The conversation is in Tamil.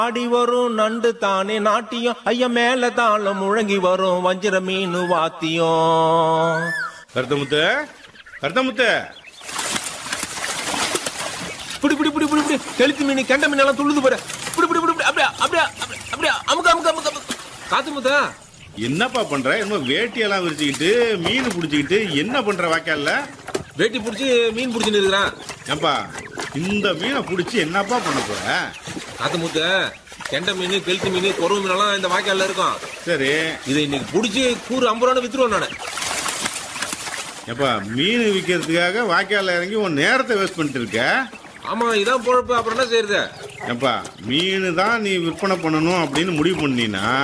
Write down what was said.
ஆடி வரும் நண்டு தானே நாட்டியம் ஐயா மேல தாளம் முழங்கி வரும் வஞ்சிர மீன் வாத்தியம் கருத்தமுத்து கருத்தமுத்து பிடி பிடி பிடி பிடி பிடி கெளுத்தி மீன் கெண்ட மீன் எல்லாம் துள்ளுது பாரு பிடி பிடி பிடி பிடி. அப்படியா அப்படியா அப்படியா, அப்படியா அமுக்க அமுக்க அமுக்க அமுக்க. காத்து முத்தா என்னப்பா பண்ற இன்னும் வேட்டியெல்லாம் விரிச்சுக்கிட்டு மீன் பிடிச்சிக்கிட்டு என்ன பண்ற வாய்க்கால்ல வேட்டி பிடிச்சி மீன் பிடிச்சின்னு இருக்கிறான் ஏன்பா இந்த மீனை பிடிச்சி என்னப்பா பண்ண போற காத்து முத்த கெண்ட மீன் கெளுத்தி மீன் குறவு மீன் எல்லாம் இந்த வாய்க்கால்ல இருக்கும் சரி இதை இன்னைக்கு பிடிச்சி கூறு ஐம்பது ரூபா வித்துருவேன் நானு ஏப்பா மீன் விற்கிறதுக்காக வாய்க்கால்ல இறங்கி உன் நேரத்தை வேஸ்ட் பண்ணிட்டு இருக்க ஆமா இதான் பொழப்பு அப்புறம் என்ன செய்யறது ஏப்பா மீன் தான் நீ விற்பனை பண்ணணும் அப்படின்னு முடிவு பண்ணினா